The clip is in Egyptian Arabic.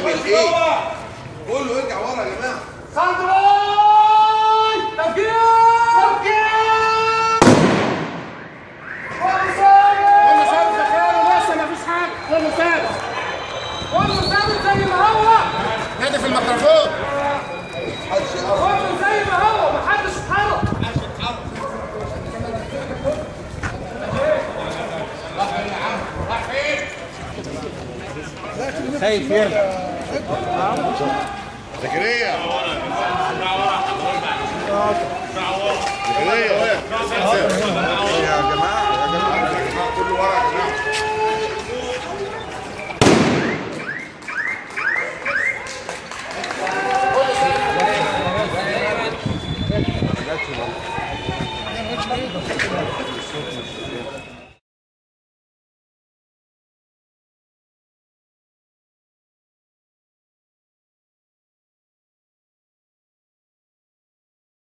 تعمل ايه كله يرجع ورا يا جماعه ساندراي تفكير تفكير كله ثابت مكانه لسه مفيش حاجه كله ثابت كله ثابت زي ما هو نادي في الميكروفون كله زي ما هو محدش اتحرك خايف يرجع زكريا زكريا واقف يا جماعه يا جماعه يا جماعه كله ورا يا جماعه